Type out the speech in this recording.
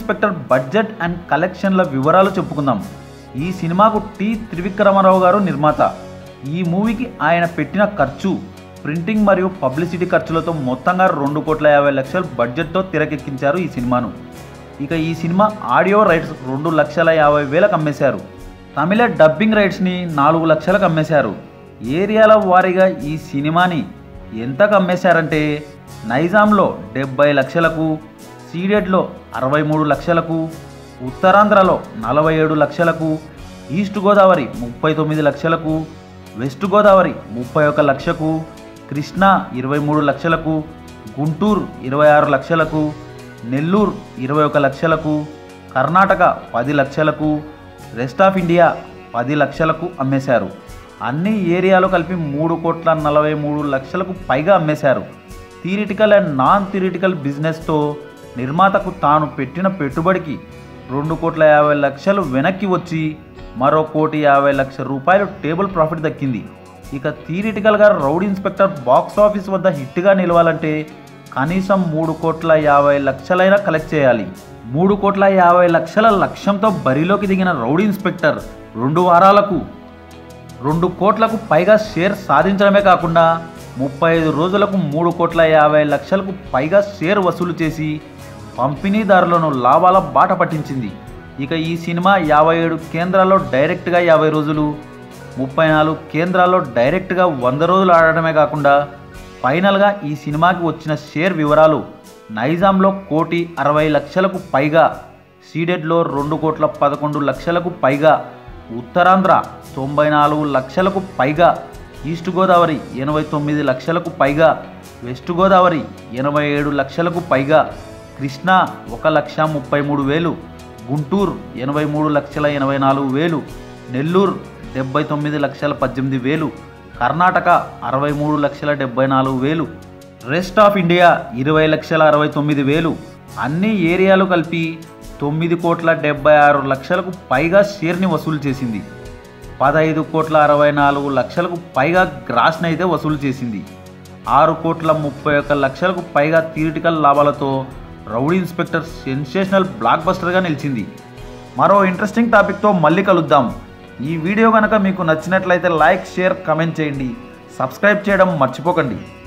inspector budget and కలెక్షన్ల వివరాలు చెప్పుకుందాం ఈ సినిమాకు టి త్రివిక్రమరావు గారు నిర్మాత ఈ మూవీకి ఆయన పెట్టిన ఖర్చు ప్రింటింగ్ మరియు పబ్లిసిటీ ఖర్చులతో మొత్తంగా రెండు కోట్ల యాభై లక్షల బడ్జెట్తో తెరకెక్కించారు ఈ సినిమాను ఇక ఈ సినిమా ఆడియో రైట్స్ రెండు లక్షల యాభై వేలకు అమ్మేశారు తమిళ డబ్బింగ్ రైట్స్ని నాలుగు లక్షలకు అమ్మేశారు ఏరియాల వారీగా ఈ సినిమాని ఎంతకు అమ్మేశారంటే నైజాంలో డెబ్బై లక్షలకు సీడెడ్లో అరవై మూడు లక్షలకు ఉత్తరాంధ్రలో నలభై ఏడు లక్షలకు ఈస్ట్ గోదావరి ముప్పై తొమ్మిది లక్షలకు వెస్ట్ గోదావరి ముప్పై ఒక లక్షకు కృష్ణా ఇరవై మూడు లక్షలకు గుంటూరు ఇరవై ఆరు లక్షలకు నెల్లూరు ఇరవై ఒక లక్షలకు కర్ణాటక పది లక్షలకు రెస్ట్ ఆఫ్ ఇండియా పది లక్షలకు అమ్మేశారు అన్ని ఏరియాలో కలిపి మూడు కోట్ల నలభై మూడు లక్షలకు పైగా అమ్మేశారు థియరిటికల్ అండ్ నాన్ థియరిటికల్ బిజినెస్తో నిర్మాతకు తాను పెట్టిన పెట్టుబడికి రెండు కోట్ల యాభై లక్షలు వెనక్కి వచ్చి మరో కోటి యాభై లక్షల రూపాయలు టేబుల్ ప్రాఫిట్ దక్కింది ఇక థియరిటికల్గా రౌడ్ ఇన్స్పెక్టర్ బాక్స్ ఆఫీస్ వద్ద హిట్గా నిలవాలంటే కనీసం మూడు కోట్ల యాభై లక్షలైనా కలెక్ట్ చేయాలి మూడు కోట్ల యాభై లక్షల లక్ష్యంతో బరిలోకి దిగిన రౌడ్ ఇన్స్పెక్టర్ రెండు వారాలకు రెండు కోట్లకు పైగా షేర్ సాధించడమే కాకుండా ముప్పై ఐదు రోజులకు మూడు కోట్ల యాభై లక్షలకు పైగా షేర్ వసూలు చేసి పంపిణీదారులను లాభాల బాట పట్టించింది ఇక ఈ సినిమా యాభై ఏడు కేంద్రాల్లో డైరెక్ట్గా యాభై రోజులు ముప్పై నాలుగు కేంద్రాల్లో డైరెక్ట్గా వంద రోజులు ఆడటమే కాకుండా ఫైనల్గా ఈ సినిమాకి వచ్చిన షేర్ వివరాలు నైజాంలో కోటి అరవై లక్షలకు పైగా సీడెడ్లో రెండు కోట్ల పదకొండు లక్షలకు పైగా ఉత్తరాంధ్ర తొంభై నాలుగు లక్షలకు పైగా ఈస్ట్ గోదావరి ఎనభై తొమ్మిది లక్షలకు పైగా వెస్ట్ గోదావరి ఎనభై ఏడు లక్షలకు పైగా కృష్ణా ఒక లక్ష ముప్పై మూడు వేలు గుంటూరు ఎనభై మూడు లక్షల ఎనభై నాలుగు వేలు నెల్లూరు డెబ్బై తొమ్మిది లక్షల పద్దెనిమిది వేలు కర్ణాటక అరవై మూడు లక్షల డెబ్బై నాలుగు వేలు రెస్ట్ ఆఫ్ ఇండియా ఇరవై లక్షల అరవై తొమ్మిది వేలు అన్ని ఏరియాలు కలిపి తొమ్మిది కోట్ల డెబ్బై ఆరు లక్షలకు పైగా షేర్ని వసూలు చేసింది పదహైదు కోట్ల అరవై నాలుగు లక్షలకు పైగా గ్రాస్ని అయితే వసూలు చేసింది ఆరు కోట్ల ముప్పై ఒక్క లక్షలకు పైగా థియరిటికల్ లాభాలతో రౌడీ ఇన్స్పెక్టర్ సెన్సేషనల్ బ్లాక్ బస్టర్గా నిలిచింది మరో ఇంట్రెస్టింగ్ టాపిక్తో మళ్ళీ కలుద్దాం ఈ వీడియో కనుక మీకు నచ్చినట్లయితే లైక్ షేర్ కమెంట్ చేయండి సబ్స్క్రైబ్ చేయడం మర్చిపోకండి